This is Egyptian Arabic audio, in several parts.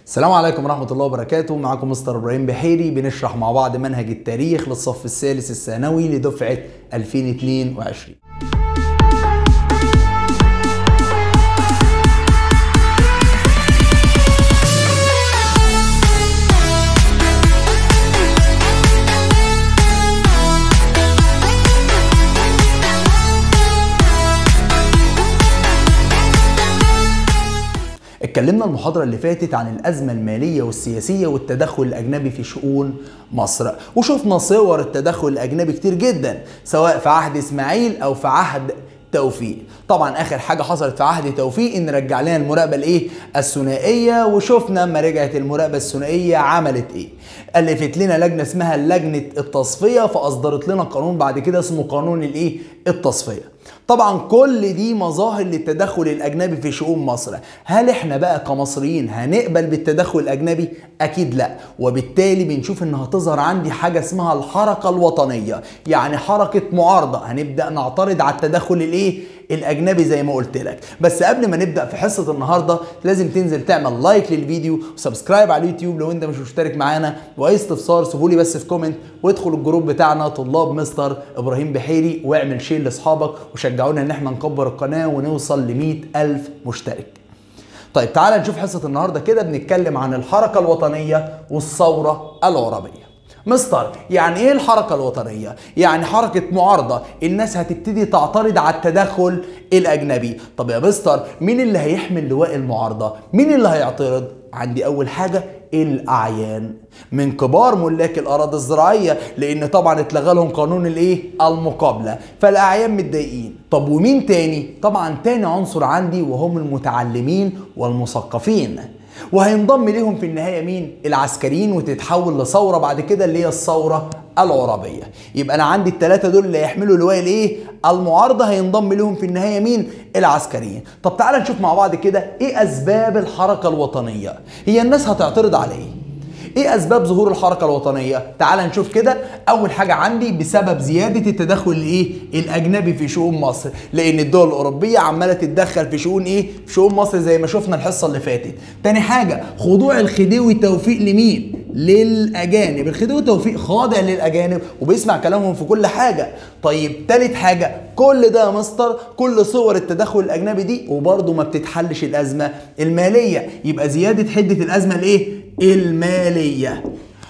السلام عليكم ورحمة الله وبركاته معكم مستر إبراهيم بحيري بنشرح مع بعض منهج التاريخ للصف الثالث الثانوي لدفعة 2022 اتكلمنا المحاضرة اللي فاتت عن الأزمة المالية والسياسية والتدخل الأجنبي في شؤون مصر وشفنا صور التدخل الأجنبي كتير جدا سواء في عهد إسماعيل أو في عهد توفيق طبعا اخر حاجه حصلت في عهد توفيق ان رجع لنا المراقبه الايه الثنائيه وشفنا لما رجعت المراقبه الثنائيه عملت ايه الفت لنا لجنه اسمها لجنه التصفيه فاصدرت لنا قانون بعد كده اسمه قانون الايه التصفيه طبعا كل دي مظاهر للتدخل الاجنبي في شؤون مصر هل احنا بقى كمصريين هنقبل بالتدخل الاجنبي اكيد لا وبالتالي بنشوف ان هتظهر عندي حاجه اسمها الحركه الوطنيه يعني حركه معارضه هنبدا نعترض على التدخل الايه الاجنبي زي ما قلت لك بس قبل ما نبدا في حصه النهارده لازم تنزل تعمل لايك للفيديو وسبسكرايب على اليوتيوب لو انت مش مشترك معانا واي استفسار سيبولي بس في كومنت وادخل الجروب بتاعنا طلاب مستر ابراهيم بحيري واعمل شير لاصحابك وشجعونا ان احنا نكبر القناه ونوصل ل ألف مشترك طيب تعالى نشوف حصه النهارده كده بنتكلم عن الحركه الوطنيه والثوره العربيه مستر يعني ايه الحركة الوطنية؟ يعني حركة معارضة الناس هتبتدي تعترض على التدخل الأجنبي طب يا مستر مين اللي هيحمل لواء المعارضة؟ مين اللي هيعترض؟ عندي أول حاجة الأعيان من كبار ملاك الأراضي الزراعية لأن طبعا اتلغى لهم قانون الإيه؟ المقابلة فالأعيان متضايقين طب ومين تاني؟ طبعا تاني عنصر عندي وهم المتعلمين والمثقفين وهينضم ليهم في النهايه مين؟ العسكريين وتتحول لثوره بعد كده اللي هي الثوره العربيه. يبقى انا عندي الثلاثه دول اللي هيحملوا لواء الايه؟ المعارضه هينضم لهم في النهايه مين؟ العسكريين. طب تعالى نشوف مع بعض كده ايه اسباب الحركه الوطنيه؟ هي الناس هتعترض على ايه؟ ايه اسباب ظهور الحركه الوطنيه تعال نشوف كده اول حاجه عندي بسبب زياده التدخل الايه الاجنبي في شؤون مصر لان الدول الاوروبيه عماله تتدخل في شؤون ايه في شؤون مصر زي ما شفنا الحصه اللي فاتت تاني حاجه خضوع الخديوي توفيق لمين للاجانب الخديوي توفيق خاضع للاجانب وبيسمع كلامهم في كل حاجه طيب تالت حاجه كل ده يا مستر كل صور التدخل الاجنبي دي وبرده ما بتتحلش الازمه الماليه يبقى زياده حده الازمه الايه الماليه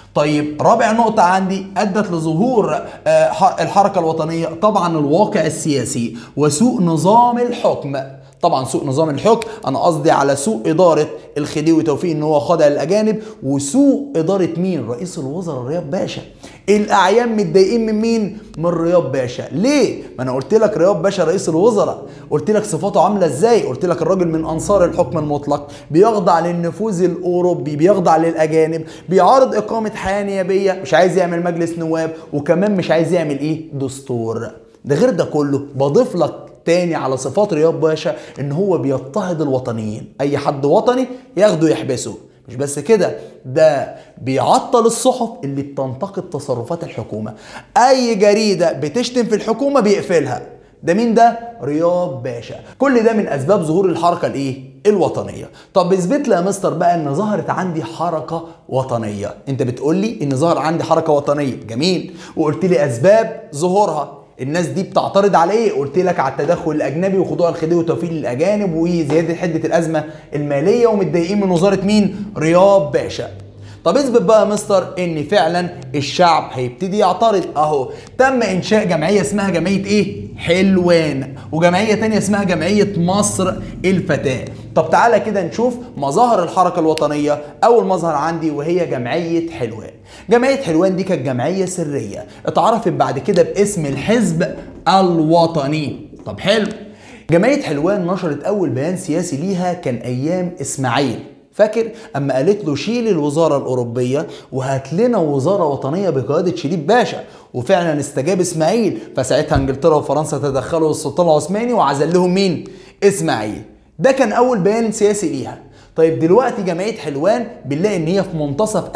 طيب رابع نقطة عندي أدت لظهور الحركة الوطنية طبعا الواقع السياسي وسوء نظام الحكم طبعا سوء نظام الحكم انا قصدي على سوء اداره الخديوي توفيق ان هو خاضع للاجانب وسوء اداره مين رئيس الوزراء رياض باشا الاعيان متضايقين من مين من رياض باشا ليه ما انا قلت لك رياض باشا رئيس الوزراء قلت لك صفاته عامله ازاي قلت لك الراجل من انصار الحكم المطلق بيخضع للنفوذ الاوروبي بيخضع للاجانب بيعارض اقامه حياه نيابيه مش عايز يعمل مجلس نواب وكمان مش عايز يعمل ايه دستور ده غير ده كله بضيف لك تاني على صفات رياض باشا ان هو بيضطهد الوطنيين اي حد وطني ياخده يحبسه مش بس كده ده بيعطل الصحف اللي بتنتقد تصرفات الحكومة اي جريدة بتشتم في الحكومة بيقفلها ده مين ده؟ رياض باشا كل ده من اسباب ظهور الحركة الايه؟ الوطنية طب اثبت لي يا مستر بقى ان ظهرت عندي حركة وطنية انت بتقول لي ان ظهر عندي حركة وطنية جميل وقلت لي اسباب ظهورها الناس دي بتعترض على ايه؟ قلت لك على التدخل الاجنبي وخضوع الخديوي وتوفيق للاجانب وزياده حده الازمه الماليه ومتضايقين من وزاره مين؟ رياض باشا. طب اثبت بقى يا مستر ان فعلا الشعب هيبتدي يعترض اهو تم انشاء جمعيه اسمها جمعيه ايه؟ حلوان وجمعيه تانية اسمها جمعيه مصر الفتاه. طب تعالى كده نشوف مظاهر الحركه الوطنيه اول مظهر عندي وهي جمعيه حلوان. جمعيه حلوان دي كانت جمعيه سريه اتعرفت بعد كده باسم الحزب الوطني. طب حلو جمعيه حلوان نشرت اول بيان سياسي ليها كان ايام اسماعيل فاكر اما قالت له شيل الوزاره الاوروبيه وهات لنا وزاره وطنيه بقياده شريف باشا وفعلا استجاب اسماعيل فساعتها انجلترا وفرنسا تدخلوا السلطان العثماني وعزل لهم مين اسماعيل ده كان اول بيان سياسي ليها طيب دلوقتي جمعيه حلوان بنلاقي ان هي في منتصف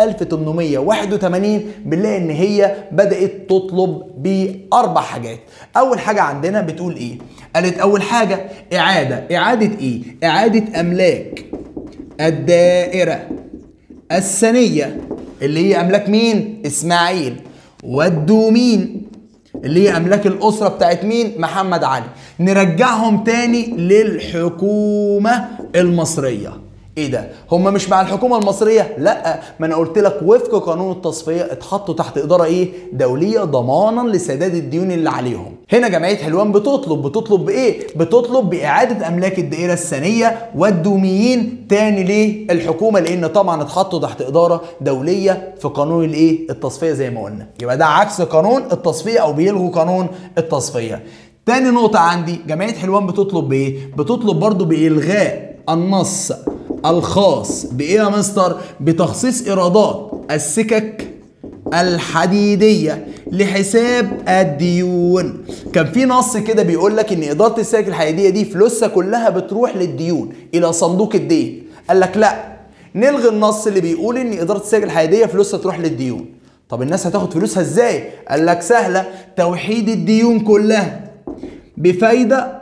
1881 بنلاقي ان هي بدات تطلب باربع حاجات اول حاجه عندنا بتقول ايه قالت اول حاجه اعاده اعاده ايه اعاده املاك الدائره السنية اللي هي أملاك مين؟ إسماعيل والدومين اللي هي أملاك الأسرة بتاعت مين؟ محمد علي نرجعهم تاني للحكومة المصرية ايه ده هم مش مع الحكومه المصريه لا ما انا قلت لك وفق قانون التصفيه اتحطوا تحت اداره ايه دوليه ضمانا لسداد الديون اللي عليهم هنا جمعيه حلوان بتطلب بتطلب بايه بتطلب باعاده املاك الدائره الثانيه والدوميين تاني للحكومه لان طبعا اتحطوا تحت اداره دوليه في قانون الايه التصفيه زي ما قلنا يبقى ده عكس قانون التصفيه او بيلغوا قانون التصفيه تاني نقطة عندي جمعية حلوان بتطلب بإيه؟ بتطلب برضو بإلغاء النص الخاص بايه يا مستر بتخصيص ايرادات السكك الحديديه لحساب الديون كان في نص كده بيقول لك ان اداره السكك الحديديه دي فلوسها كلها بتروح للديون الى صندوق الدين قال لك لا نلغي النص اللي بيقول ان اداره السكك الحديديه فلوسها تروح للديون طب الناس هتاخد فلوسها ازاي قال لك سهله توحيد الديون كلها بفايده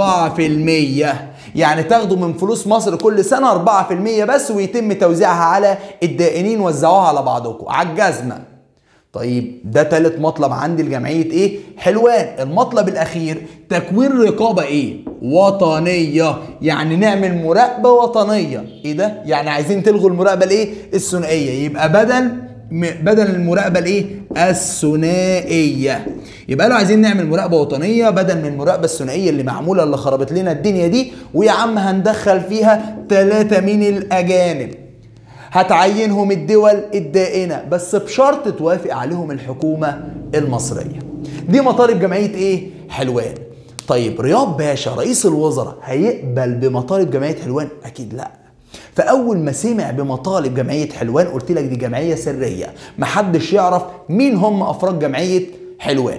4% يعني تاخدوا من فلوس مصر كل سنة 4% بس ويتم توزيعها على الدائنين وزعوها على بعضكم على الجزمة طيب ده تالت مطلب عندي لجمعية ايه؟ حلوان المطلب الأخير تكوين رقابة ايه؟ وطنية يعني نعمل مراقبة وطنية ايه ده؟ يعني عايزين تلغوا المراقبة الايه؟ الثنائية يبقى بدل بدل المراقبه الايه الثنائيه يبقى لو عايزين نعمل مراقبه وطنيه بدل من المراقبه الثنائيه اللي معموله اللي خربت لنا الدنيا دي ويا عم هندخل فيها ثلاثه من الاجانب هتعينهم الدول الدائنه بس بشرط توافق عليهم الحكومه المصريه دي مطالب جمعيه ايه حلوان طيب رياض باشا رئيس الوزراء هيقبل بمطالب جمعيه حلوان اكيد لا فاول ما سمع بمطالب جمعيه حلوان قلت لك دي جمعيه سريه محدش يعرف مين هم افراد جمعيه حلوان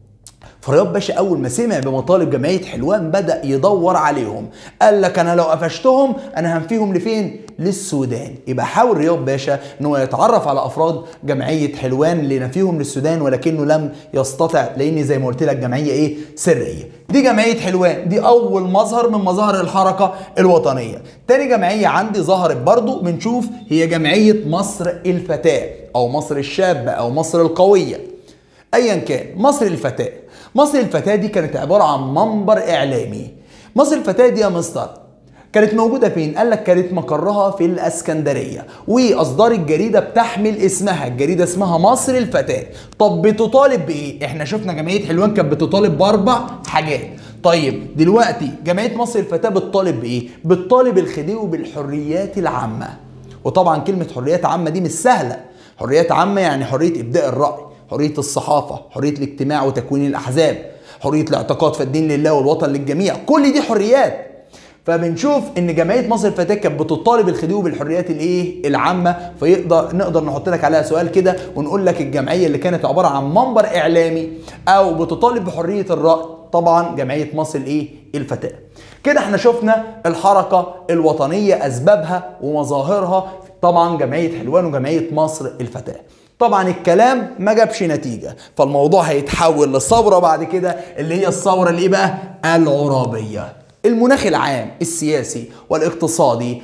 فرياض باشا اول ما سمع بمطالب جمعيه حلوان بدا يدور عليهم قال لك انا لو قفشتهم انا هنفيهم لفين للسودان يبقى حاول رياض باشا ان هو يتعرف على افراد جمعيه حلوان لنفيهم للسودان ولكنه لم يستطع لان زي ما قلت لك جمعيه ايه سريه دي جمعيه حلوان دي اول مظهر من مظاهر الحركه الوطنيه تاني جمعيه عندي ظهرت برضو بنشوف هي جمعيه مصر الفتاه او مصر الشابه او مصر القويه ايا كان مصر الفتاه مصر الفتاه دي كانت عباره عن منبر اعلامي مصر الفتاه دي يا مستر كانت موجوده فين قال لك كانت مقرها في الاسكندريه واصدار الجريده بتحمل اسمها الجريده اسمها مصر الفتاه طب بتطالب بايه احنا شفنا جمعيه حلوان كانت بتطالب باربع حاجات طيب دلوقتي جمعيه مصر الفتاه بتطالب بايه بتطالب الخديوي بالحريات العامه وطبعا كلمه حريات عامه دي مش سهله حريات عامه يعني حريه ابداء الراي حريه الصحافه حريه الاجتماع وتكوين الاحزاب حريه الاعتقاد في الدين لله والوطن للجميع كل دي حريات فبنشوف ان جمعيه مصر الفتاه كانت بتطالب الخديوي بالحريات الايه العامه فيقدر نقدر نحط لك عليها سؤال كده ونقول لك الجمعيه اللي كانت عباره عن منبر اعلامي او بتطالب بحريه الراي طبعا جمعيه مصر الايه الفتاه كده احنا شفنا الحركه الوطنيه اسبابها ومظاهرها طبعا جمعيه حلوان وجمعيه مصر الفتاه طبعا الكلام ما جابش نتيجه فالموضوع هيتحول لثوره بعد كده اللي هي الثوره اللي بقى العرابيه المناخ العام السياسي والاقتصادي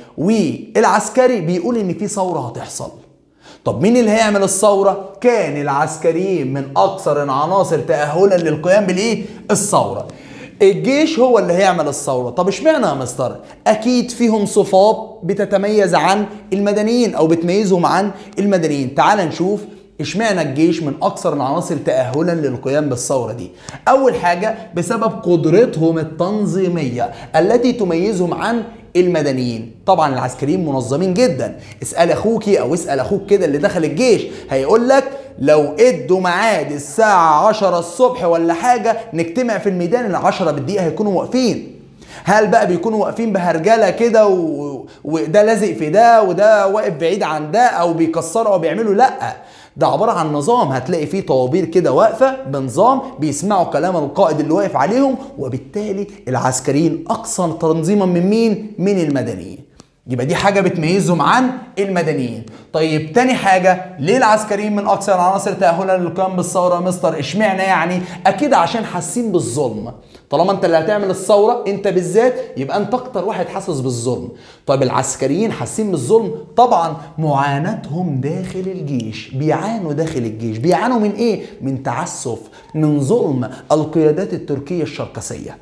والعسكري بيقول ان في ثوره هتحصل طب مين اللي هيعمل الثوره كان العسكريين من اكثر العناصر تاهلا للقيام بالايه الثوره الجيش هو اللي هيعمل الثورة طب اشمعنى يا مستر اكيد فيهم صفات بتتميز عن المدنيين او بتميزهم عن المدنيين تعال نشوف اشمعنى الجيش من اكثر العناصر تاهلا للقيام بالثوره دي اول حاجه بسبب قدرتهم التنظيميه التي تميزهم عن المدنيين طبعا العسكريين منظمين جدا اسال اخوكي او اسال اخوك كده اللي دخل الجيش هيقول لك لو ادوا ميعاد الساعة 10 الصبح ولا حاجة نجتمع في الميدان العشرة بالدقيقة هيكونوا واقفين هل بقى بيكونوا واقفين بهرجله كده و... وده لازق في ده وده واقف بعيد عن ده او بيكسروا او بيعملوا لا ده عباره عن نظام هتلاقي فيه طوابير كده واقفه بنظام بيسمعوا كلام القائد اللي واقف عليهم وبالتالي العسكريين اقصى تنظيما من مين من المدنيين يبقى دي حاجة بتميزهم عن المدنيين طيب تاني حاجة ليه العسكريين من أكثر العناصر تأهلا للقيام بالثورة يا مستر اشمعنى يعني أكيد عشان حاسين بالظلم طالما انت اللي هتعمل الثورة انت بالذات يبقى انت اكتر واحد حاسس بالظلم طيب العسكريين حاسين بالظلم طبعا معاناتهم داخل الجيش بيعانوا داخل الجيش بيعانوا من ايه من تعسف من ظلم القيادات التركية الشركسية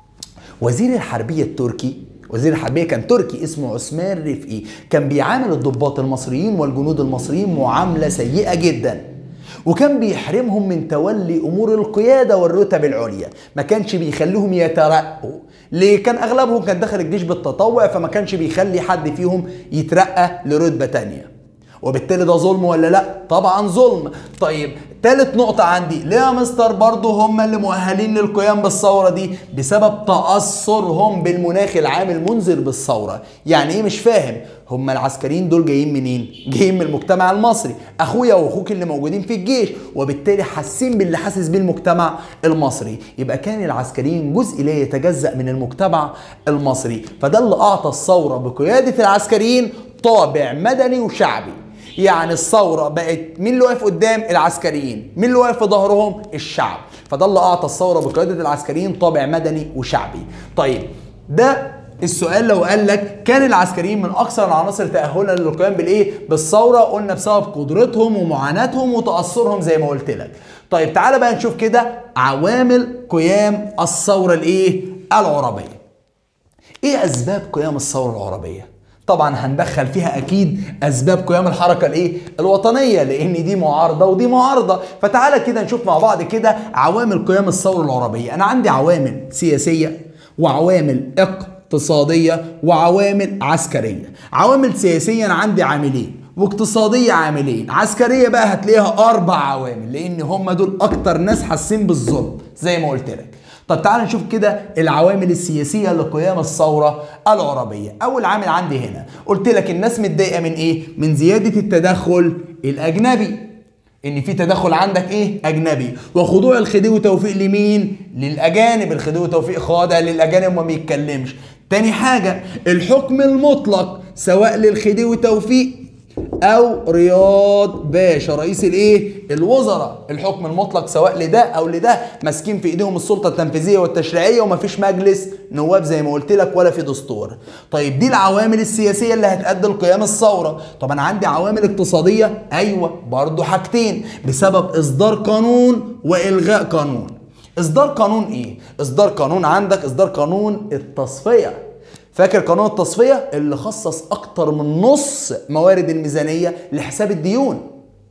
وزير الحربية التركي وزير الحربية كان تركي اسمه عثمان رفقي كان بيعامل الضباط المصريين والجنود المصريين معاملة سيئة جدا وكان بيحرمهم من تولي امور القياده والرتب العليا ما كانش بيخليهم يترقوا ليه كان اغلبهم كان داخل الجيش بالتطوع فما كانش بيخلي حد فيهم يترقى لرتبه تانية وبالتالي ده ظلم ولا لا طبعا ظلم طيب تالت نقطة عندي ليه يا مستر برضو هم اللي مؤهلين للقيام بالثورة دي بسبب تأثرهم بالمناخ العام المنذر بالثورة يعني ايه مش فاهم هم العسكريين دول جايين منين جايين من المجتمع المصري اخويا واخوك اللي موجودين في الجيش وبالتالي حاسين باللي حاسس بيه المجتمع المصري يبقى كان العسكريين جزء لا يتجزأ من المجتمع المصري فده اللي اعطى الثورة بقيادة العسكريين طابع مدني وشعبي يعني الثوره بقت مين اللي واقف قدام العسكريين مين اللي واقف في ظهرهم الشعب فده اللي اعطى الثوره بقياده العسكريين طابع مدني وشعبي طيب ده السؤال لو قال لك كان العسكريين من اكثر العناصر تاهلا للقيام بالايه بالثوره قلنا بسبب قدرتهم ومعاناتهم وتاثرهم زي ما قلت لك طيب تعالى بقى نشوف كده عوامل قيام الثوره الايه العربيه ايه اسباب قيام الثوره العربيه طبعا هندخل فيها اكيد اسباب قيام الحركه الايه الوطنيه لان دي معارضه ودي معارضه فتعالى كده نشوف مع بعض كده عوامل قيام الثوره العربيه انا عندي عوامل سياسيه وعوامل اقتصاديه وعوامل عسكريه عوامل سياسيه انا عندي عاملين واقتصادية عاملين عسكرية بقى هتلاقيها أربع عوامل لأن هم دول أكتر ناس حاسين بالظلم زي ما قلت لك طب تعال نشوف كده العوامل السياسية لقيام الثورة العربية أول عامل عندي هنا قلت لك الناس متضايقة من إيه؟ من زيادة التدخل الأجنبي ان في تدخل عندك ايه اجنبي وخضوع الخديوي توفيق لمين للاجانب الخديوي توفيق خاضع للاجانب وما بيتكلمش تاني حاجه الحكم المطلق سواء للخديوي توفيق او رياض باشا رئيس الايه الوزراء الحكم المطلق سواء لده او لده ماسكين في ايديهم السلطه التنفيذيه والتشريعيه ومفيش مجلس نواب زي ما قلت لك ولا في دستور طيب دي العوامل السياسيه اللي هتؤدي لقيام الثوره طب انا عندي عوامل اقتصاديه ايوه برضو حاجتين بسبب اصدار قانون والغاء قانون اصدار قانون ايه اصدار قانون عندك اصدار قانون التصفيه فاكر قانون التصفيه اللي خصص اكتر من نص موارد الميزانيه لحساب الديون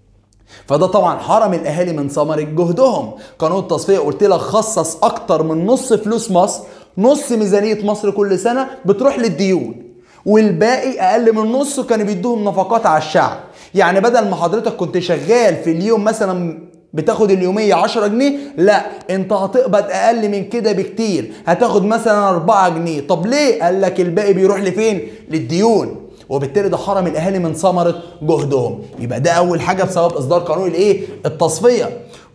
فده طبعا حرم الاهالي من ثمره جهدهم قانون التصفيه قلت لك خصص اكتر من نص فلوس مصر نص ميزانيه مصر كل سنه بتروح للديون والباقي اقل من نصه كانوا بيدوهم نفقات على الشعب يعني بدل ما حضرتك كنت شغال في اليوم مثلا بتاخد اليومية 10 جنيه لا انت هتقبض اقل من كده بكتير هتاخد مثلا 4 جنيه طب ليه قال لك الباقي بيروح لفين للديون وبالتالي ده حرم الاهالي من ثمره جهدهم يبقى ده اول حاجه بسبب اصدار قانون الايه التصفيه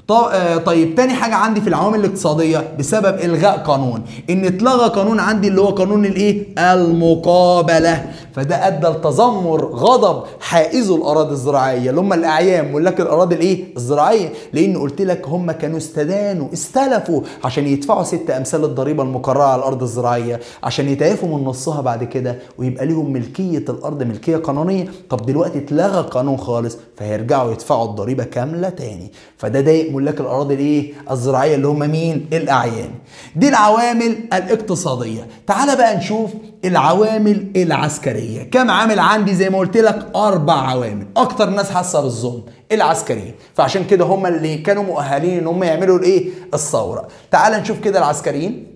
طيب تاني حاجة عندي في العوامل الاقتصادية بسبب إلغاء قانون إن اتلغى قانون عندي اللي هو قانون الإيه؟ المقابلة فده أدى لتذمر غضب حائزو الأراضي الزراعية اللي هم الأعيان ملاك الأراضي الإيه؟ الزراعية لأن قلت لك هم كانوا استدانوا استلفوا عشان يدفعوا ست أمثال الضريبة المقررة على الأرض الزراعية عشان يتعافوا من نصها بعد كده ويبقى ليهم ملكية الأرض ملكية قانونية طب دلوقتي اتلغى قانون خالص فهيرجعوا يدفعوا الضريبة كاملة تاني فده ضايق ملاك الاراضي الايه الزراعيه اللي هم مين الاعيان دي العوامل الاقتصاديه تعال بقى نشوف العوامل العسكريه كم عامل عندي زي ما قلت لك اربع عوامل اكتر ناس حاسه بالظلم العسكريين فعشان كده هم اللي كانوا مؤهلين ان هم يعملوا الايه الثوره تعال نشوف كده العسكريين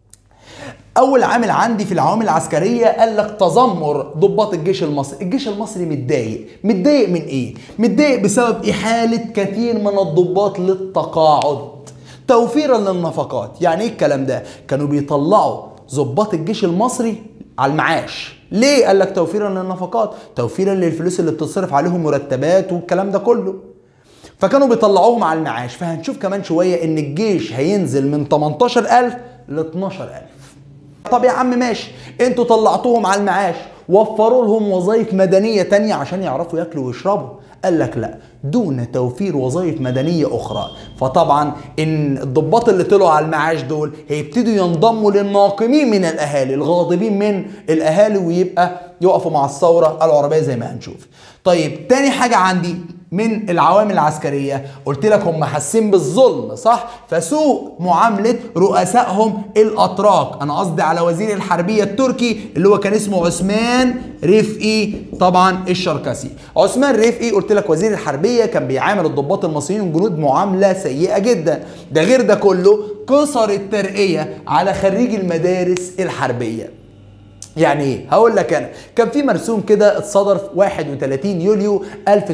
اول عامل عندي في العوامل العسكريه قال لك تذمر ضباط الجيش المصري الجيش المصري متضايق متضايق من ايه متضايق بسبب احاله كثير من الضباط للتقاعد توفيرا للنفقات يعني ايه الكلام ده كانوا بيطلعوا ضباط الجيش المصري على المعاش ليه قال لك توفيرا للنفقات توفيرا للفلوس اللي بتصرف عليهم مرتبات والكلام ده كله فكانوا بيطلعوهم على المعاش فهنشوف كمان شويه ان الجيش هينزل من 18000 ل 12000 طب يا عم ماشي انتوا طلعتوهم على المعاش وفروا لهم وظائف مدنيه تانية عشان يعرفوا ياكلوا ويشربوا قال لك لا دون توفير وظائف مدنيه اخرى فطبعا ان الضباط اللي طلعوا على المعاش دول هيبتدوا ينضموا للناقمين من الاهالي الغاضبين من الاهالي ويبقى يقفوا مع الثوره العربيه زي ما هنشوف طيب تاني حاجه عندي من العوامل العسكريه قلت لك هم حاسين بالظلم صح فسوء معامله رؤسائهم الاتراك انا قصدي على وزير الحربيه التركي اللي هو كان اسمه عثمان رفقي طبعا الشركسي عثمان رفقي قلت لك وزير الحربيه كان بيعامل الضباط المصريين والجنود معامله سيئه جدا ده غير ده كله كسر الترقيه على خريج المدارس الحربيه يعني ايه؟ هقول لك انا كان في مرسوم كده اتصدر في 31 يوليو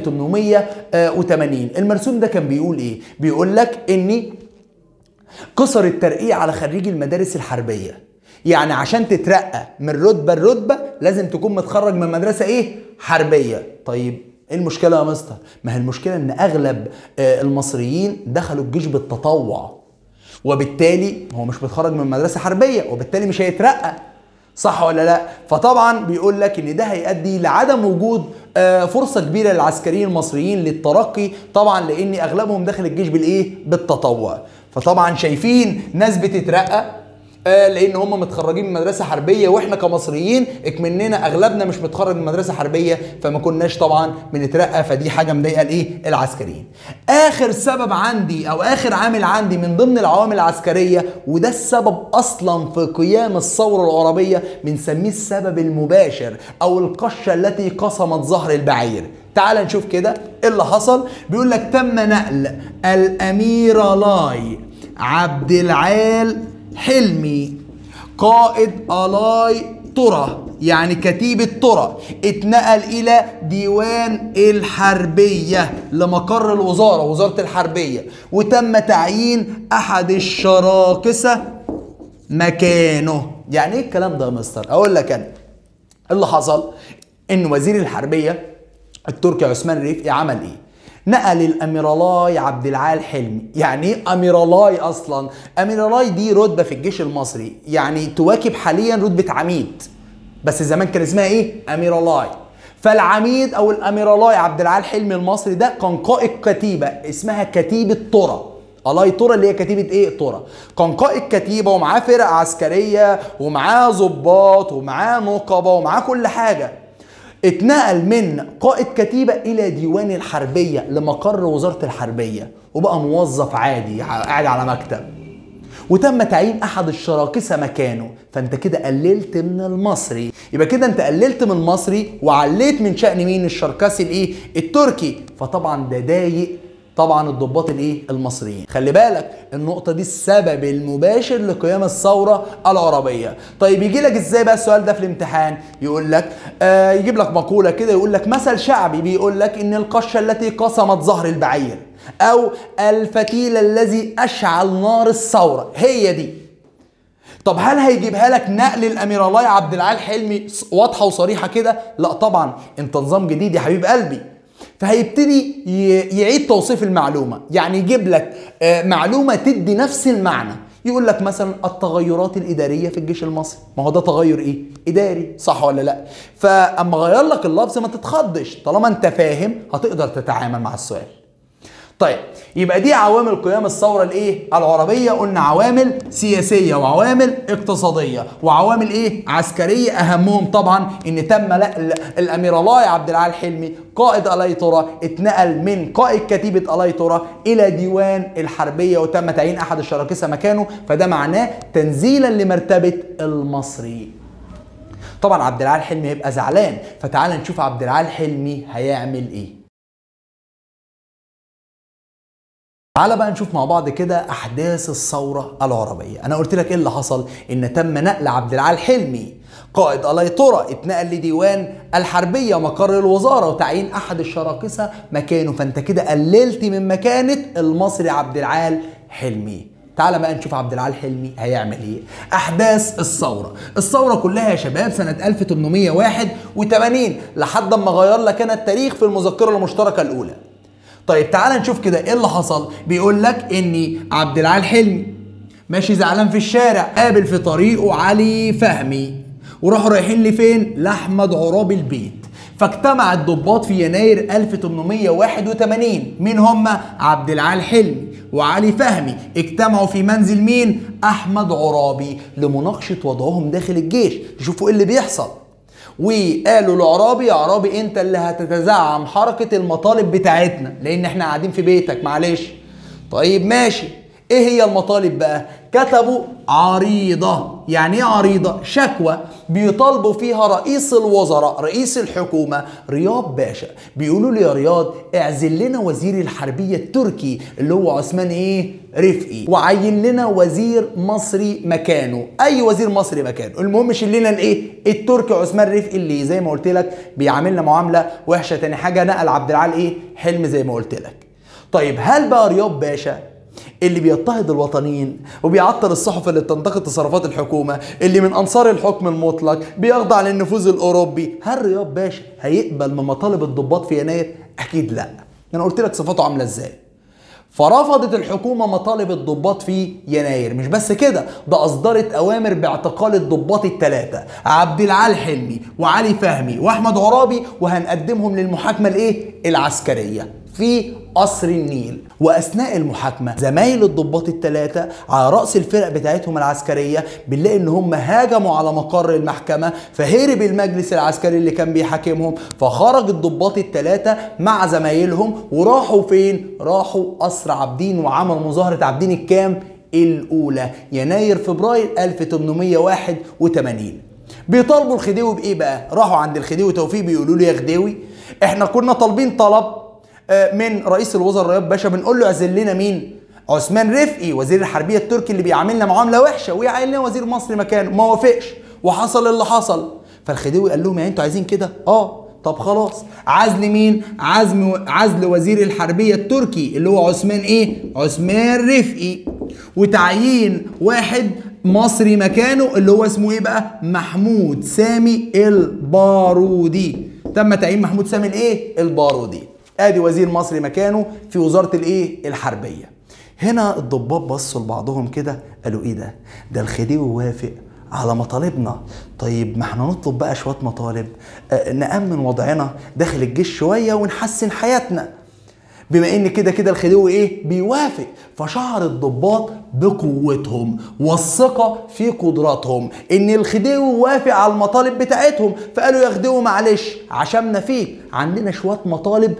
1880 المرسوم ده كان بيقول ايه؟ بيقول لك اني كسر الترقية على خريجي المدارس الحربية يعني عشان تترقى من رتبة لرتبة لازم تكون متخرج من مدرسة ايه؟ حربية طيب ايه المشكلة يا مستر؟ ما هي المشكلة ان اغلب آه، المصريين دخلوا الجيش بالتطوع وبالتالي هو مش متخرج من مدرسة حربية وبالتالي مش هيترقى صح ولا لا فطبعا بيقول لك ان ده هيؤدي لعدم وجود آه، فرصه كبيره للعسكريين المصريين للترقي طبعا لان اغلبهم داخل الجيش بالايه بالتطوع فطبعا شايفين ناس بتترقى آه، لان هم متخرجين من مدرسه حربيه واحنا كمصريين اكمننا اغلبنا مش متخرج من مدرسه حربيه فما كناش طبعا بنترقى فدي حاجه مضايقه الايه العسكريين اخر سبب عندي او اخر عامل عندي من ضمن العوامل العسكريه وده السبب اصلا في قيام الثوره العربيه بنسميه السبب المباشر او القشه التي قصمت ظهر البعير تعال نشوف كده ايه اللي حصل بيقول لك تم نقل الاميره لاي عبد العال حلمي قائد الاي ترى يعني كتيبة ترى اتنقل إلى ديوان الحربية لمقر الوزارة وزارة الحربية وتم تعيين أحد الشراكسة مكانه يعني إيه الكلام ده يا مستر؟ أقول لك أنا اللي حصل إن وزير الحربية التركي عثمان رفقي عمل إيه؟ نقل الاميرالاي عبد العال حلمي يعني ايه اميرالاي اصلا اميرالاي دي رتبه في الجيش المصري يعني تواكب حاليا رتبه عميد بس زمان كان اسمها ايه اميرالاي فالعميد او الاميرالاي عبد العال حلمي المصري ده كان قائد كتيبه اسمها كتيبه ترى الاي ترى اللي هي كتيبه ايه ترى كان قائد كتيبه ومعاه فرق عسكريه ومعاه ضباط ومعاه نقبه ومعاه كل حاجه اتنقل من قائد كتيبة إلى ديوان الحربية لمقر وزارة الحربية وبقى موظف عادي قاعد على مكتب وتم تعيين أحد الشراكسة مكانه فأنت كده قللت من المصري يبقى كده أنت قللت من المصري وعليت من شأن مين الشركسي الإيه التركي فطبعا ده ضايق طبعا الضباط الايه المصريين خلي بالك النقطه دي السبب المباشر لقيام الثوره العربيه طيب يجي لك ازاي بقى السؤال ده في الامتحان يقول لك آه يجيب لك مقوله كده يقول لك مثل شعبي بيقول لك ان القشه التي قسمت ظهر البعير او الفتيل الذي اشعل نار الثوره هي دي طب هل هيجيبها لك نقل الامير الله عبد العال حلمي واضحه وصريحه كده لا طبعا انت نظام جديد يا حبيب قلبي فهيبتدي يعيد توصيف المعلومه يعني يجيب لك معلومه تدي نفس المعنى يقول لك مثلا التغيرات الاداريه في الجيش المصري ما هو ده تغير ايه اداري صح ولا لا فاما غير لك اللفظ ما تتخضش طالما انت فاهم هتقدر تتعامل مع السؤال طيب يبقى دي عوامل قيام الثوره الايه العربيه قلنا عوامل سياسيه وعوامل اقتصاديه وعوامل ايه عسكريه اهمهم طبعا ان تم الامير الله عبد العال حلمي قائد الايتورا اتنقل من قائد كتيبه الايتورا الى ديوان الحربيه وتم تعيين احد الشراكسه مكانه فده معناه تنزيلا لمرتبه المصري طبعا عبد العال حلمي هيبقى زعلان فتعال نشوف عبد العال حلمي هيعمل ايه تعالى بقى نشوف مع بعض كده احداث الثوره العربيه انا قلت لك ايه اللي حصل ان تم نقل عبد العال حلمي قائد الايطره اتنقل لديوان الحربيه مقر الوزاره وتعيين احد الشراكسه مكانه فانت كده قللت من مكانه المصري عبد العال حلمي تعالى بقى نشوف عبد العال حلمي هيعمل ايه احداث الثوره الثوره كلها يا شباب سنه 1881 لحد ما غير لك انا التاريخ في المذكره المشتركه الاولى طيب تعال نشوف كده ايه اللي حصل بيقول لك ان عبد العال حلمي ماشي زعلان في الشارع قابل في طريقه علي فهمي وراحوا رايحين لفين لاحمد عرابي البيت فاجتمع الضباط في يناير 1881 مين هم عبد العال حلمي وعلي فهمي اجتمعوا في منزل مين احمد عرابي لمناقشه وضعهم داخل الجيش يشوفوا ايه اللي بيحصل وقالوا لعرابي يا عرابي انت اللي هتتزعم حركه المطالب بتاعتنا لان احنا قاعدين في بيتك معلش طيب ماشي ايه هي المطالب بقى كتبوا عريضة يعني ايه عريضة شكوى بيطالبوا فيها رئيس الوزراء رئيس الحكومة رياض باشا بيقولوا له يا رياض اعزل لنا وزير الحربية التركي اللي هو عثمان ايه رفقي وعين لنا وزير مصري مكانه اي وزير مصري مكانه المهم شيل لنا الايه التركي عثمان رفقي اللي زي ما قلت لك بيعاملنا معامله وحشه تاني حاجه نقل عبد العال ايه حلم زي ما قلت لك طيب هل بقى رياض باشا اللي بيضطهد الوطنيين وبيعطل الصحف اللي بتنتقد تصرفات الحكومه اللي من انصار الحكم المطلق بيخضع للنفوذ الاوروبي هل رياض باشا هيقبل من مطالب الضباط في يناير اكيد لا انا قلت لك صفاته عامله ازاي فرفضت الحكومة مطالب الضباط في يناير مش بس كده ده أصدرت أوامر باعتقال الضباط الثلاثة عبد العال حلمي وعلي فهمي وأحمد عرابي وهنقدمهم للمحاكمة الإيه؟ العسكرية في قصر النيل واثناء المحاكمه زمايل الضباط الثلاثه على راس الفرق بتاعتهم العسكريه بنلاقي ان هم هاجموا على مقر المحكمه فهرب المجلس العسكري اللي كان بيحاكمهم فخرج الضباط الثلاثه مع زمايلهم وراحوا فين راحوا قصر عابدين وعملوا مظاهره عابدين الكام الاولى يناير فبراير 1881 بيطالبوا الخديوي بايه بقى راحوا عند الخديوي توفيق بيقولوا له يا خديوي احنا كنا طالبين طلب من رئيس الوزراء رياض باشا بنقول له اعزل لنا مين؟ عثمان رفقي وزير الحربيه التركي اللي بيعاملنا معامله وحشه ويعين لنا وزير مصري مكانه ما وافقش وحصل اللي حصل فالخديوي قال لهم يعني انتوا عايزين كده؟ اه طب خلاص عزل مين؟ عزم عزل وزير الحربيه التركي اللي هو عثمان ايه؟ عثمان رفقي وتعيين واحد مصري مكانه اللي هو اسمه ايه بقى؟ محمود سامي البارودي تم تعيين محمود سامي الايه؟ البارودي ادي وزير مصري مكانه في وزاره الايه الحربيه هنا الضباط بصوا لبعضهم كده قالوا ايه ده ده الخديوي وافق على مطالبنا طيب ما احنا نطلب بقى شويه مطالب آه نامن وضعنا داخل الجيش شويه ونحسن حياتنا بما ان كده كده الخديوي ايه بيوافق فشعر الضباط بقوتهم والثقة في قدراتهم ان الخديوي وافق على المطالب بتاعتهم فقالوا يا خديوي معلش عشمنا فيك عندنا شوية مطالب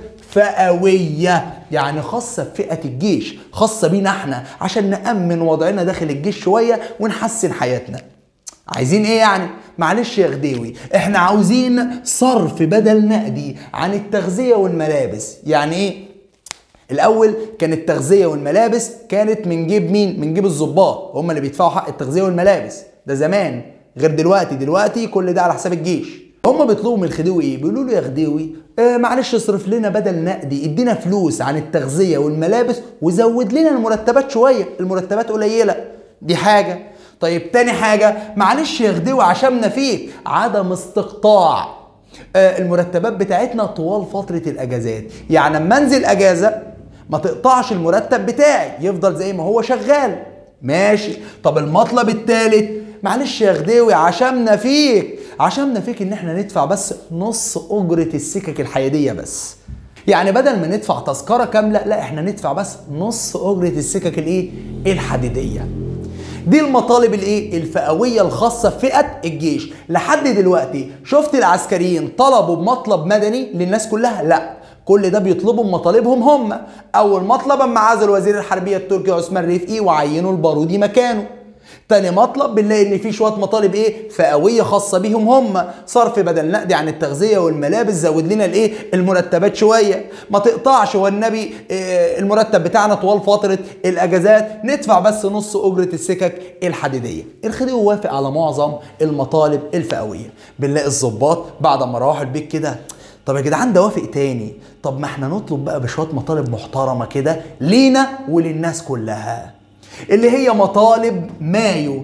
فئوية يعني خاصة بفئة الجيش خاصة بينا احنا عشان نأمن وضعنا داخل الجيش شوية ونحسن حياتنا عايزين ايه يعني معلش يا غديوي احنا عاوزين صرف بدل نقدي عن التغذية والملابس يعني ايه الاول كان التغذيه والملابس كانت من جيب مين من جيب الضباط هم اللي بيدفعوا حق التغذيه والملابس ده زمان غير دلوقتي دلوقتي كل ده على حساب الجيش هم بيطلبوا من الخديوي ايه بيقولوا له يا خديوي آه معلش اصرف لنا بدل نقدي ادينا فلوس عن التغذيه والملابس وزود لنا المرتبات شويه المرتبات قليله دي حاجه طيب تاني حاجه معلش يا خديوي عشمنا فيك عدم استقطاع آه المرتبات بتاعتنا طوال فتره الاجازات يعني اما انزل اجازه ما تقطعش المرتب بتاعي يفضل زي ما هو شغال ماشي طب المطلب الثالث معلش يا غديوي عشمنا فيك عشمنا فيك ان احنا ندفع بس نص اجرة السكك الحيادية بس يعني بدل ما ندفع تذكرة كاملة لا احنا ندفع بس نص اجرة السكك الايه الحديدية دي المطالب الايه الفئويه الخاصه بفئه الجيش لحد دلوقتي شفت العسكريين طلبوا بمطلب مدني للناس كلها لا كل ده بيطلبوا مطالبهم هم اول مطلب اما عزل وزير الحربيه التركي عثمان رفقي وعينوا البارودي مكانه تاني مطلب بنلاقي ان في شويه مطالب ايه فئويه خاصه بيهم هم صرف بدل نقدي عن التغذيه والملابس زود لنا الايه المرتبات شويه ما تقطعش والنبي إيه المرتب بتاعنا طوال فتره الاجازات ندفع بس نص اجره السكك الحديديه الخديوي وافق على معظم المطالب الفئويه بنلاقي الضباط بعد ما روحوا البيت كده طب يا جدعان ده وافق تاني طب ما احنا نطلب بقى بشويه مطالب محترمه كده لينا وللناس كلها اللي هي مطالب مايو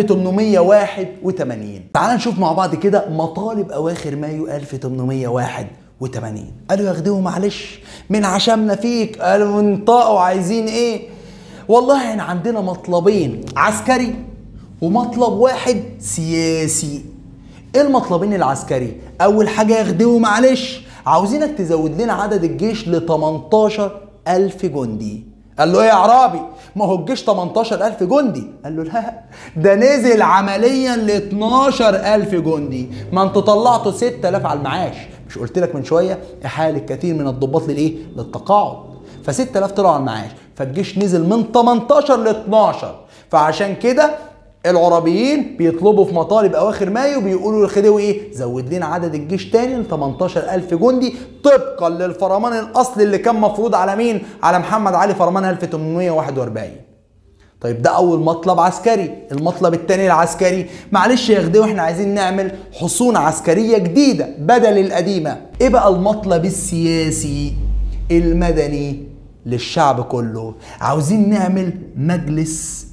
1881 تعال نشوف مع بعض كده مطالب اواخر مايو 1881 قالوا يا غديو معلش من عشمنا فيك قالوا انطقوا عايزين ايه والله احنا عندنا مطلبين عسكري ومطلب واحد سياسي ايه المطلبين العسكري اول حاجه ياخدوه معلش عاوزينك تزود لنا عدد الجيش ل 18 ألف جندي قال له ايه يا عرابي ما هو الجيش 18000 جندي قال له لا ده نزل عمليا ل 12000 جندي ما انتوا طلعتوا 6000 على المعاش مش قلت لك من شويه احاله كثير من الضباط للايه للتقاعد ف 6000 طلعوا على المعاش فالجيش نزل من 18 ل 12 فعشان كده العربيين بيطلبوا في مطالب اواخر مايو بيقولوا للخديوي ايه زود لنا عدد الجيش تاني ل 18000 جندي طبقا للفرمان الاصلي اللي كان مفروض على مين على محمد علي فرمان 1841 طيب ده اول مطلب عسكري المطلب الثاني العسكري معلش يا خديوي احنا عايزين نعمل حصون عسكريه جديده بدل القديمه ايه بقى المطلب السياسي المدني للشعب كله عاوزين نعمل مجلس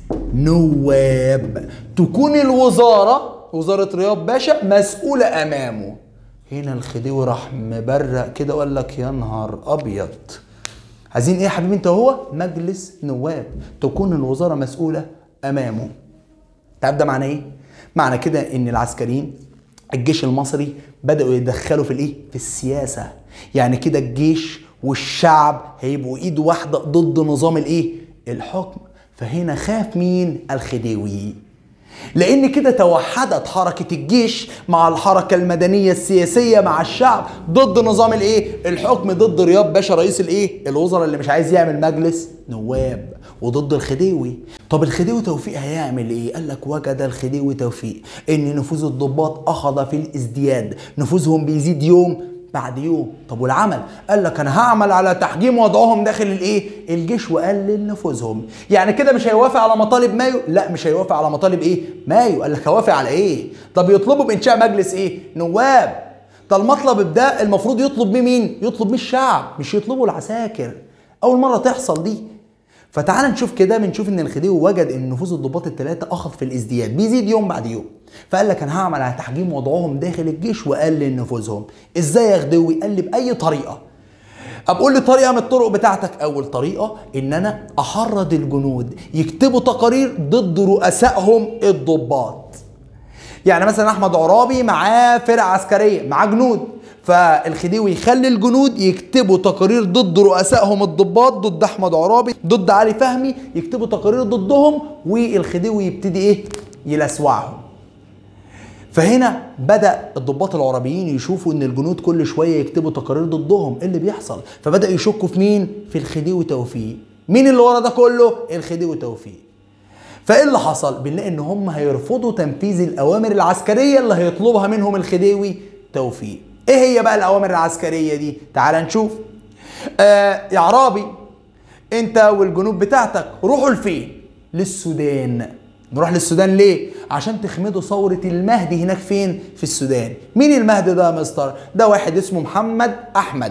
نواب تكون الوزارة وزارة رياض باشا مسؤولة أمامه هنا الخديوي راح مبرق كده وقال لك يا نهار أبيض عايزين إيه يا حبيبي أنت هو مجلس نواب تكون الوزارة مسؤولة أمامه تعرف ده معناه إيه؟ معنى كده إن العسكريين الجيش المصري بدأوا يدخلوا في الإيه؟ في السياسة يعني كده الجيش والشعب هيبقوا إيد واحدة ضد نظام الإيه؟ الحكم فهنا خاف مين الخديوي لان كده توحدت حركه الجيش مع الحركه المدنيه السياسيه مع الشعب ضد نظام الايه الحكم ضد رياض باشا رئيس الايه الوزراء اللي مش عايز يعمل مجلس نواب وضد الخديوي طب الخديوي توفيق هيعمل ايه قال لك وجد الخديوي توفيق ان نفوذ الضباط اخذ في الازدياد نفوذهم بيزيد يوم بعد يوم طب والعمل قال لك انا هعمل على تحجيم وضعهم داخل الايه الجيش واقلل نفوذهم يعني كده مش هيوافق على مطالب مايو لا مش هيوافق على مطالب ايه مايو قال لك هوافق على ايه طب يطلبوا بانشاء مجلس ايه نواب ده المطلب ده المفروض يطلب بيه مين يطلب بيه الشعب مش يطلبوا العساكر اول مره تحصل دي فتعال نشوف كده بنشوف ان الخديوي وجد ان نفوذ الضباط الثلاثه اخذ في الازدياد بيزيد يوم بعد يوم فقال لك انا هعمل على تحجيم وضعهم داخل الجيش واقلل نفوذهم ازاي يا خديوي قال لي باي طريقه اقول لي طريقه من الطرق بتاعتك اول طريقه ان انا احرض الجنود يكتبوا تقارير ضد رؤسائهم الضباط يعني مثلا احمد عرابي معاه فرقه عسكريه معاه جنود فالخديوي يخلي الجنود يكتبوا تقارير ضد رؤسائهم الضباط ضد احمد عرابي ضد علي فهمي يكتبوا تقارير ضدهم والخديوي يبتدي ايه يلسوعهم فهنا بدا الضباط العربيين يشوفوا ان الجنود كل شويه يكتبوا تقارير ضدهم ايه اللي بيحصل فبدا يشكوا في مين في الخديوي توفيق مين اللي ورا ده كله الخديوي توفيق فايه اللي حصل بنلاقي ان هم هيرفضوا تنفيذ الاوامر العسكريه اللي هيطلبها منهم الخديوي توفيق ايه هي بقى الاوامر العسكريه دي تعال نشوف آه يا عرابي انت والجنود بتاعتك روحوا لفين للسودان نروح للسودان ليه عشان تخمدوا ثورة المهدي هناك فين في السودان مين المهدي ده يا مستر ده واحد اسمه محمد احمد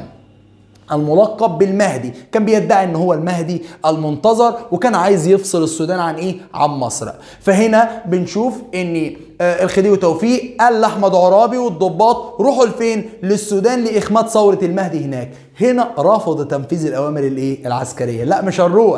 الملقب بالمهدي كان بيدعي ان هو المهدي المنتظر وكان عايز يفصل السودان عن ايه عن مصر فهنا بنشوف ان الخديوي توفيق قال لاحمد عرابي والضباط روحوا لفين للسودان لاخماد ثوره المهدي هناك هنا رفض تنفيذ الاوامر الايه العسكريه لا مش هنروح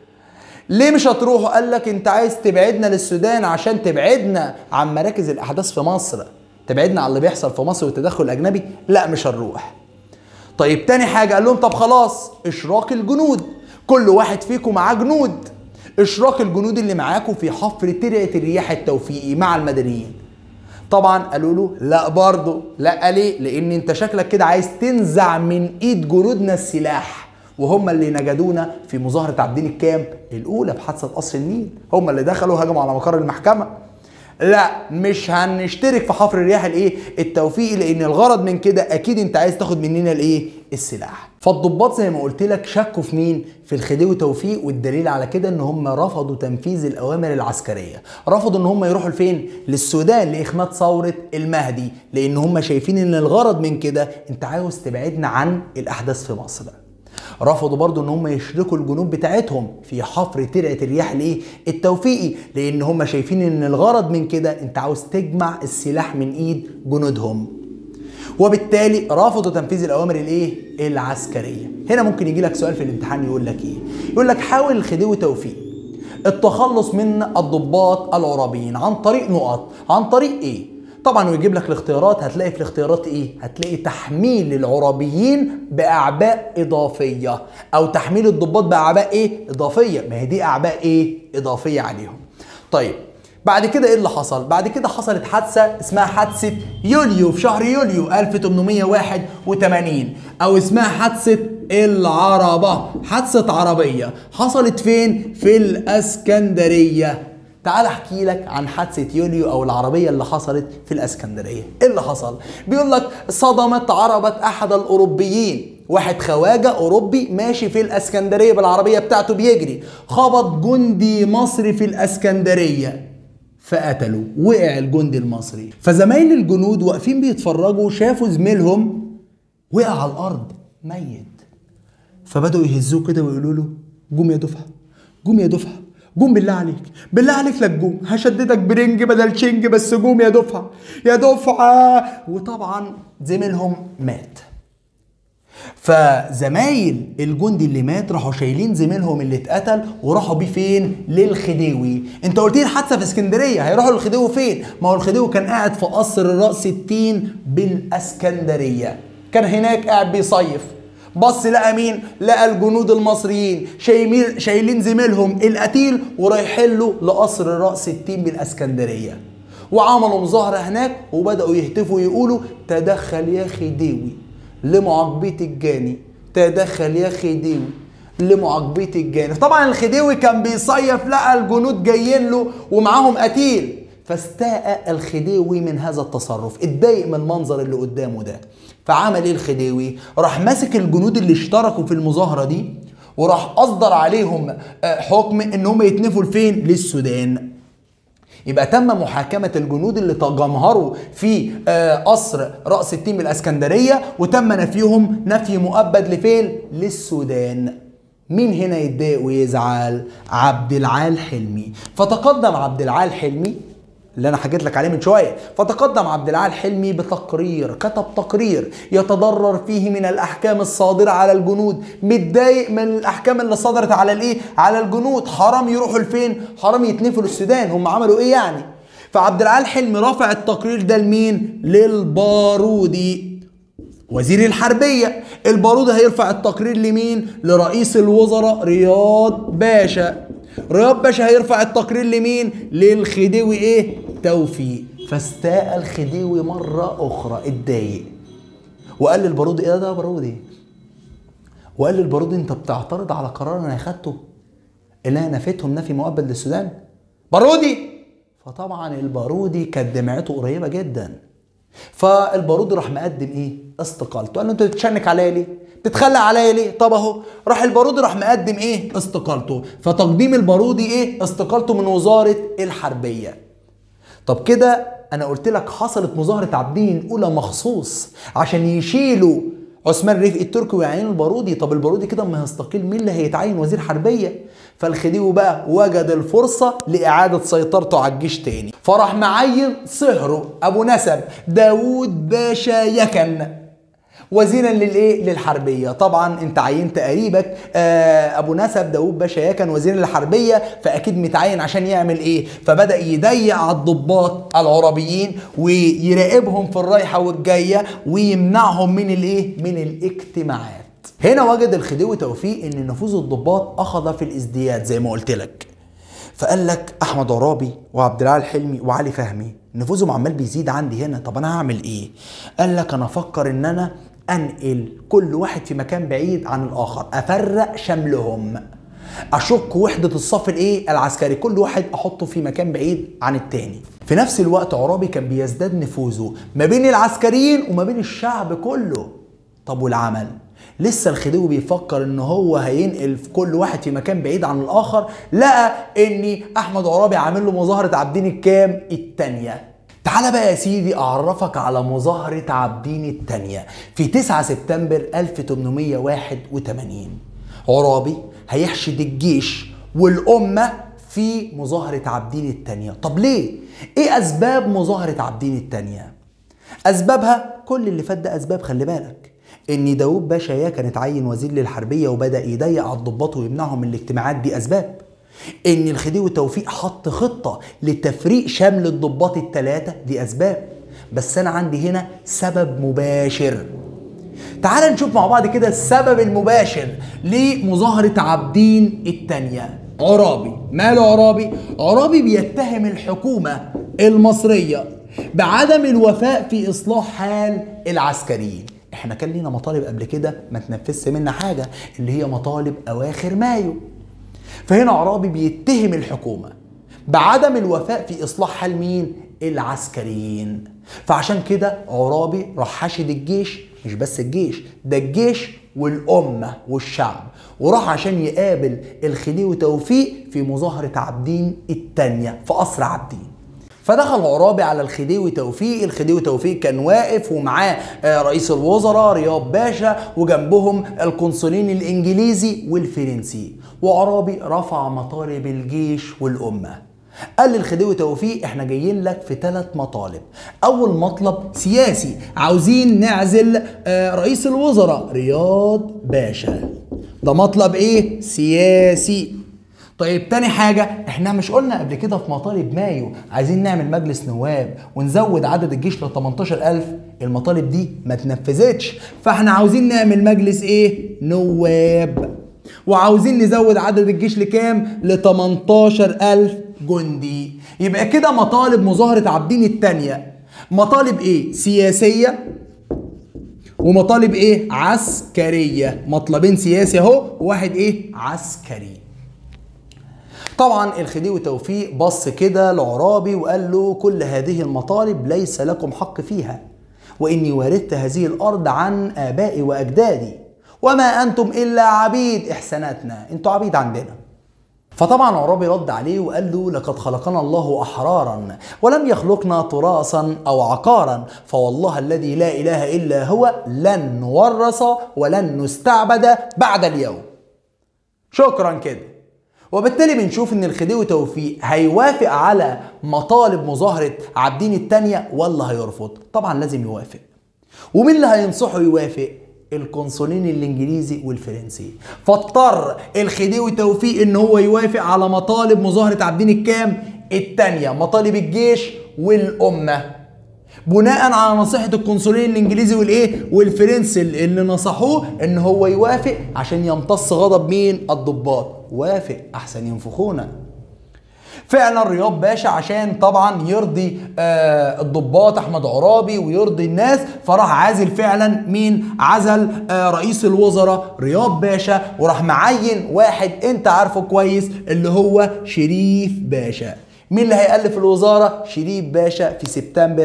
ليه مش هتروحوا قال لك انت عايز تبعدنا للسودان عشان تبعدنا عن مراكز الاحداث في مصر تبعدنا عن اللي بيحصل في مصر والتدخل الاجنبي لا مش هنروح طيب تاني حاجة قال لهم طب خلاص اشراك الجنود كل واحد فيكم معاه جنود اشراك الجنود اللي معاكم في حفر ترعة الرياح التوفيقي مع المدنيين طبعا قالوا له لا برضه لا ليه لان انت شكلك كده عايز تنزع من ايد جنودنا السلاح وهم اللي نجدونا في مظاهرة عابدين الكام الاولى في حادثة قصر النيل هم اللي دخلوا هجموا على مقر المحكمة لا مش هنشترك في حفر الرياح الايه التوفيقي لان الغرض من كده اكيد انت عايز تاخد مننا الايه السلاح فالضباط زي ما قلت لك شكوا في مين في الخديوي توفيق والدليل على كده ان هم رفضوا تنفيذ الاوامر العسكريه رفضوا ان هم يروحوا لفين للسودان لاخماد ثوره المهدي لان هم شايفين ان الغرض من كده انت عاوز تبعدنا عن الاحداث في مصر رفضوا برضو ان هم يشركوا الجنود بتاعتهم في حفر ترعه الرياح الايه التوفيقي لان هم شايفين ان الغرض من كده انت عاوز تجمع السلاح من ايد جنودهم وبالتالي رفضوا تنفيذ الاوامر الايه العسكريه هنا ممكن يجي لك سؤال في الامتحان يقول لك ايه يقول لك حاول الخديوي توفيق التخلص من الضباط العربيين عن طريق نقط عن طريق ايه طبعا ويجيب لك الاختيارات هتلاقي في الاختيارات ايه هتلاقي تحميل العرابيين باعباء اضافيه او تحميل الضباط باعباء ايه اضافيه ما هي دي اعباء ايه اضافيه عليهم طيب بعد كده ايه اللي حصل؟ بعد كده حصلت حادثة اسمها حادثة يوليو في شهر يوليو 1881 أو اسمها حادثة العربة حادثة عربية حصلت فين؟ في الأسكندرية تعال احكي لك عن حادثة يوليو او العربية اللي حصلت في الاسكندرية ايه اللي حصل بيقول لك صدمت عربة احد الاوروبيين واحد خواجة اوروبي ماشي في الاسكندرية بالعربية بتاعته بيجري خبط جندي مصري في الاسكندرية فقتلوا وقع الجندي المصري فزمايل الجنود واقفين بيتفرجوا شافوا زميلهم وقع على الارض ميت فبدأوا يهزوه كده ويقولوا له قوم يا دفعة قوم يا دفعة قوم بالله عليك بالله عليك لا تقوم هشددك برنج بدل شنج بس قوم يا دفعة يا دفعة وطبعا زميلهم مات فزمايل الجندي اللي مات راحوا شايلين زميلهم اللي اتقتل وراحوا بيه فين للخديوي انت قلت لي الحادثه في اسكندريه هيروحوا للخديوي فين ما هو الخديوي كان قاعد في قصر الراس التين بالاسكندريه كان هناك قاعد بيصيف بص لقى مين لقى الجنود المصريين شايلين شايلين زميلهم القتيل ورايحين له لقصر راس التين بالاسكندريه وعملوا مظاهره هناك وبداوا يهتفوا يقولوا تدخل يا خديوي لمعاقبة الجاني تدخل يا خديوي لمعاقبة الجاني طبعا الخديوي كان بيصيف لقى الجنود جايين له ومعاهم قتيل فاستاء الخديوي من هذا التصرف اتضايق من المنظر اللي قدامه ده فعمل ايه الخديوي راح ماسك الجنود اللي اشتركوا في المظاهرة دي وراح اصدر عليهم حكم ان هم يتنفوا لفين للسودان يبقى تم محاكمة الجنود اللي تجمهروا في قصر رأس التيم الأسكندرية وتم نفيهم نفي مؤبد لفين؟ للسودان مين هنا يتضايق ويزعل؟ عبد العال حلمي فتقدم عبد العال حلمي اللي انا حكيت لك عليه من شويه فتقدم عبد العال حلمي بتقرير كتب تقرير يتضرر فيه من الاحكام الصادره على الجنود متضايق من الاحكام اللي صدرت على الايه على الجنود حرام يروحوا لفين حرام يتنفوا للسودان هم عملوا ايه يعني فعبد العال حلمي رافع التقرير ده لمين للبارودي وزير الحربية البارودي هيرفع التقرير لمين لرئيس الوزراء رياض باشا رياض باشا هيرفع التقرير لمين للخديوي ايه توفيق فاستاء الخديوي مرة أخرى اتضايق وقال للبارودي ايه ده يا بارودي وقال للبارودي انت بتعترض على قرار انا اخدته اللي انا نفيتهم نفي مؤبد للسودان بارودي فطبعا البارودي كانت دمعته قريبة جدا فالبارودي راح مقدم ايه استقالته قال له انت بتشنك عليا ليه بتتخلى عليا ليه طب اهو راح البارودي راح مقدم ايه استقالته فتقديم البارودي ايه استقالته من وزاره الحربيه طب كده انا قلت لك حصلت مظاهره عابدين الاولى مخصوص عشان يشيلوا عثمان رفقي التركي ويعينوا البارودي طب البارودي كده اما هيستقيل مين اللي هيتعين وزير حربيه فالخديوي بقى وجد الفرصة لإعادة سيطرته على الجيش تاني فراح معين صهره أبو نسب داوود باشا يكن وزيرا للايه للحربيه طبعا انت عينت قريبك آه ابو نسب داوود باشا يكن وزير للحربيه فاكيد متعين عشان يعمل ايه فبدا يضيق على الضباط العربيين ويراقبهم في الرايحه والجايه ويمنعهم من الايه من الاجتماعات هنا وجد الخديوي توفيق ان نفوذ الضباط اخذ في الازدياد زي ما قلت لك فقال لك احمد عرابي وعبد العال حلمي وعلي فهمي نفوذهم عمال بيزيد عندي هنا طب انا هعمل ايه قال لك انا افكر ان انا انقل كل واحد في مكان بعيد عن الاخر افرق شملهم اشك وحده الصف الايه العسكري كل واحد احطه في مكان بعيد عن التاني في نفس الوقت عرابي كان بيزداد نفوذه ما بين العسكريين وما بين الشعب كله طب والعمل لسه الخديوي بيفكر ان هو هينقل في كل واحد في مكان بعيد عن الاخر لقى ان احمد عرابي عامل له مظاهره عابدين الكام التانيه تعالى بقى يا سيدي اعرفك على مظاهرة عابدين التانية في 9 سبتمبر 1881 عرابي هيحشد الجيش والأمة في مظاهرة عابدين التانية طب ليه؟ ايه أسباب مظاهرة عابدين التانية؟ أسبابها كل اللي فات ده أسباب خلي بالك ان داوود باشا يا كان اتعين وزير للحربيه وبدا يضيق على الضباط ويمنعهم من الاجتماعات دي اسباب ان الخديوي توفيق حط خطه لتفريق شمل الضباط الثلاثه دي اسباب بس انا عندي هنا سبب مباشر تعال نشوف مع بعض كده السبب المباشر لمظاهرة عابدين التانية عرابي ماله عرابي؟ عرابي بيتهم الحكومة المصرية بعدم الوفاء في إصلاح حال العسكريين احنا كان لينا مطالب قبل كده ما تنفذش منا حاجة اللي هي مطالب أواخر مايو فهنا عرابي بيتهم الحكومة بعدم الوفاء في إصلاح حال مين؟ العسكريين فعشان كده عرابي راح حاشد الجيش مش بس الجيش ده الجيش والأمة والشعب وراح عشان يقابل الخديوي توفيق في مظاهرة عابدين التانية في قصر عابدين فدخل عرابي على الخديوي توفيق الخديوي توفيق كان واقف ومعاه آه، رئيس الوزراء رياض باشا وجنبهم القنصلين الانجليزي والفرنسي وعرابي رفع مطالب الجيش والامه قال للخديوي توفيق احنا جايين لك في ثلاث مطالب اول مطلب سياسي عاوزين نعزل آه، رئيس الوزراء رياض باشا ده مطلب ايه سياسي طيب تاني حاجة احنا مش قلنا قبل كده في مطالب مايو عايزين نعمل مجلس نواب ونزود عدد الجيش ل 18000 المطالب دي ما اتنفذتش فاحنا عاوزين نعمل مجلس ايه نواب وعاوزين نزود عدد الجيش لكام ل 18000 جندي يبقى كده مطالب مظاهرة عابدين التانية مطالب ايه سياسية ومطالب ايه عسكرية مطلبين سياسي اهو وواحد ايه عسكري طبعا الخديوي توفيق بص كده لعرابي وقال له كل هذه المطالب ليس لكم حق فيها واني ورثت هذه الارض عن ابائي واجدادي وما انتم الا عبيد احساناتنا انتوا عبيد عندنا فطبعا عرابي رد عليه وقال له لقد خلقنا الله احرارا ولم يخلقنا تراثا او عقارا فوالله الذي لا اله الا هو لن نورث ولن نستعبد بعد اليوم شكرا كده وبالتالي بنشوف ان الخديوي توفيق هيوافق على مطالب مظاهرة عابدين التانية ولا هيرفض طبعا لازم يوافق ومين اللي هينصحه يوافق القنصلين الانجليزي والفرنسي فاضطر الخديوي توفيق ان هو يوافق على مطالب مظاهرة عابدين الكام التانية مطالب الجيش والامة بناء على نصيحة القنصلين الانجليزي والايه والفرنسي اللي نصحوه ان هو يوافق عشان يمتص غضب مين الضباط وافق احسن ينفخونا فعلا رياض باشا عشان طبعا يرضي آه الضباط احمد عرابي ويرضي الناس فراح عازل فعلا مين عزل آه رئيس الوزراء رياض باشا وراح معين واحد انت عارفه كويس اللي هو شريف باشا مين اللي هيألف الوزارة؟ شريف باشا في سبتمبر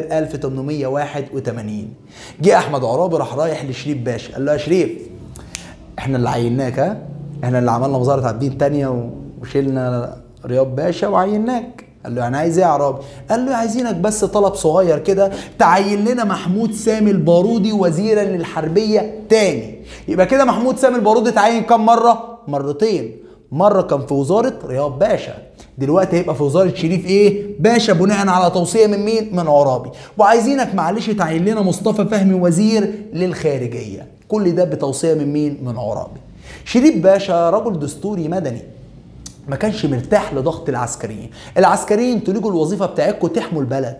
1881 جه أحمد عرابي راح رايح لشريف باشا قال له يا شريف احنا اللي عيناك ها احنا اللي عملنا وزارة عابدين تانية وشيلنا رياض باشا وعيناك قال له يعني عايز ايه يا عرابي؟ قال له عايزينك بس طلب صغير كده تعين لنا محمود سامي البارودي وزيرا للحربيه تاني يبقى كده محمود سامي البارودي اتعين كام مره؟ مرتين مره كان في وزاره رياض باشا دلوقتي هيبقى في وزاره شريف ايه باشا بناء على توصيه من مين من عرابي وعايزينك معلش تعين لنا مصطفى فهمي وزير للخارجيه كل ده بتوصيه من مين من عرابي شريف باشا رجل دستوري مدني ما كانش مرتاح لضغط العسكريين العسكريين انتوا ليجوا الوظيفه بتاعتكم تحموا البلد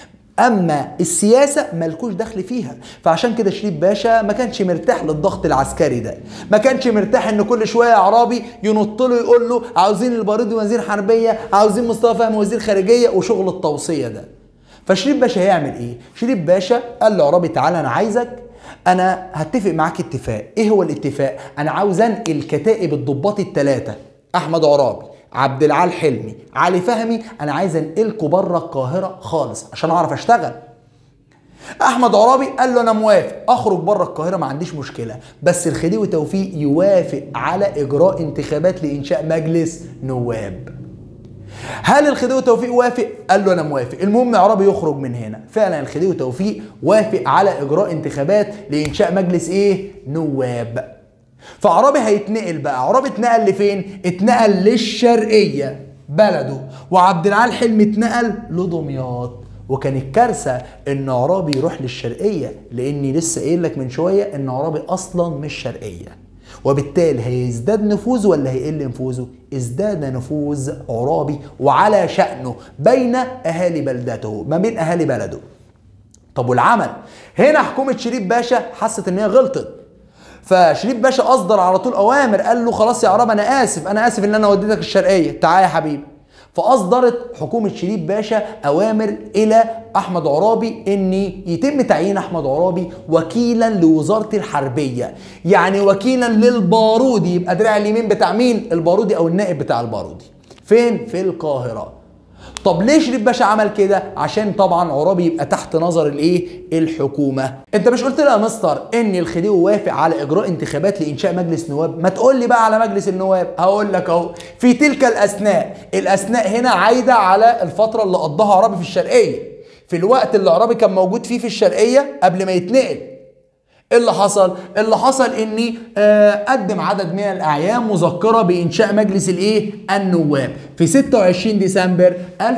اما السياسه مالكوش دخل فيها فعشان كده شريف باشا ما كانش مرتاح للضغط العسكري ده ما كانش مرتاح ان كل شويه عرابي ينط له يقول له عاوزين البارودي وزير حربيه عاوزين مصطفى فهمي وزير خارجيه وشغل التوصيه ده فشريف باشا هيعمل ايه شريف باشا قال لعرابي تعالى انا عايزك انا هتفق معاك اتفاق ايه هو الاتفاق انا عاوز انقل كتائب الضباط الثلاثه احمد عرابي عبد العال حلمي علي فهمي انا عايز انقلكم بره القاهره خالص عشان اعرف اشتغل احمد عرابي قال له انا موافق اخرج بره القاهره ما عنديش مشكله بس الخديوي توفيق يوافق على اجراء انتخابات لانشاء مجلس نواب هل الخديوي توفيق وافق؟ قال له انا موافق، المهم عرابي يخرج من هنا، فعلا الخديوي توفيق وافق على اجراء انتخابات لانشاء مجلس ايه؟ نواب. فعرابي هيتنقل بقى عرابي اتنقل لفين اتنقل للشرقيه بلده وعبد العال حلمي اتنقل لدمياط وكان الكارثه ان عرابي يروح للشرقيه لاني لسه قايل لك من شويه ان عرابي اصلا مش شرقيه وبالتالي هيزداد نفوذه ولا هيقل نفوذه؟ ازداد نفوذ عرابي وعلى شأنه بين أهالي بلدته ما بين أهالي بلده طب والعمل هنا حكومه شريف باشا حست ان هي غلطت فشريف باشا اصدر على طول اوامر قال له خلاص يا عرب انا اسف انا اسف ان انا وديتك الشرقيه تعال يا حبيبي فاصدرت حكومه شريف باشا اوامر الى احمد عرابي ان يتم تعيين احمد عرابي وكيلا لوزاره الحربيه يعني وكيلا للبارودي يبقى دراع اليمين بتاع مين البارودي او النائب بتاع البارودي فين في القاهره طب ليه شريف باشا عمل كده عشان طبعا عرابي يبقى تحت نظر الايه الحكومه انت مش قلت لي يا مستر ان الخديوي وافق على اجراء انتخابات لانشاء مجلس نواب ما تقول لي بقى على مجلس النواب هقول لك اهو في تلك الاثناء الاثناء هنا عايده على الفتره اللي قضاها عرابي في الشرقيه في الوقت اللي عرابي كان موجود فيه في الشرقيه قبل ما يتنقل ايه اللي حصل؟ اللي حصل اني آه قدم عدد من الاعيان مذكره بانشاء مجلس الايه؟ النواب في 26 ديسمبر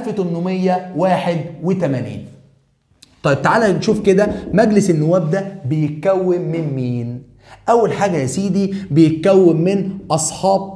1881. طيب تعالى نشوف كده مجلس النواب ده بيتكون من مين؟ اول حاجه يا سيدي بيتكون من اصحاب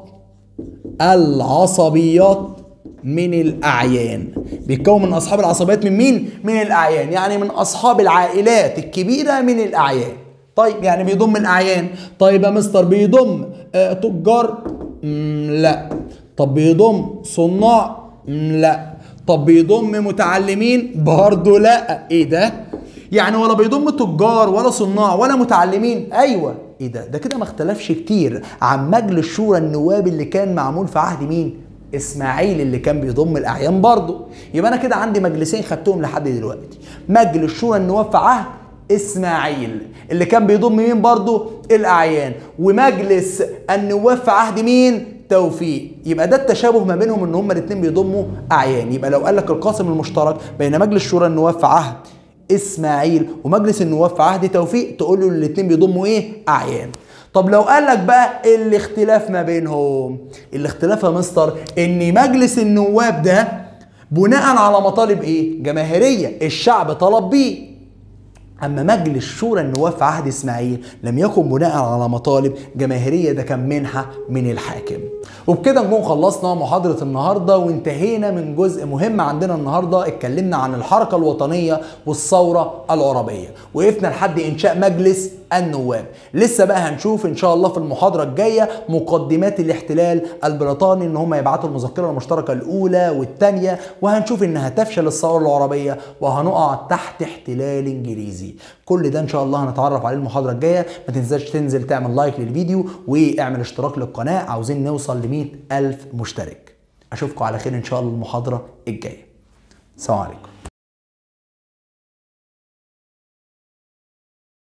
العصبيات من الاعيان بيتكون من اصحاب العصبيات من مين من الاعيان يعني من اصحاب العائلات الكبيره من الاعيان طيب يعني بيضم الاعيان طيب يا مستر بيضم آه تجار مم لا طب بيضم صناع مم لا طب بيضم متعلمين برضه لا ايه ده يعني ولا بيضم تجار ولا صناع ولا متعلمين ايوه ايه ده ده كده ما اختلفش كتير عن مجلس شورى النواب اللي كان معمول في عهد مين اسماعيل اللي كان بيضم الاعيان برضه يبقى انا كده عندي مجلسين خدتهم لحد دلوقتي مجلس شورى النواب في عهد اسماعيل اللي كان بيضم مين برضه الاعيان ومجلس النواب في عهد مين توفيق يبقى ده التشابه ما بينهم ان هما الاثنين بيضموا اعيان يبقى لو قال لك القاسم المشترك بين مجلس شورى النواب في عهد اسماعيل ومجلس النواب في عهد توفيق تقول له الاثنين بيضموا ايه اعيان طب لو قال لك بقى الاختلاف ما بينهم الاختلاف يا مستر ان مجلس النواب ده بناء على مطالب ايه جماهيريه الشعب طلب بيه اما مجلس شورى النواب في عهد اسماعيل لم يكن بناء على مطالب جماهيريه ده كان منحه من الحاكم وبكده نكون خلصنا محاضره النهارده وانتهينا من جزء مهم عندنا النهارده اتكلمنا عن الحركه الوطنيه والثوره العربيه وقفنا لحد انشاء مجلس النواب لسه بقى هنشوف ان شاء الله في المحاضره الجايه مقدمات الاحتلال البريطاني ان هم يبعتوا المذكره المشتركه الاولى والثانيه وهنشوف انها تفشل الثوره العربيه وهنقع تحت احتلال انجليزي كل ده ان شاء الله هنتعرف عليه المحاضره الجايه ما تنساش تنزل تعمل لايك للفيديو واعمل اشتراك للقناه عاوزين نوصل ل ألف مشترك اشوفكم على خير ان شاء الله المحاضره الجايه سلام عليكم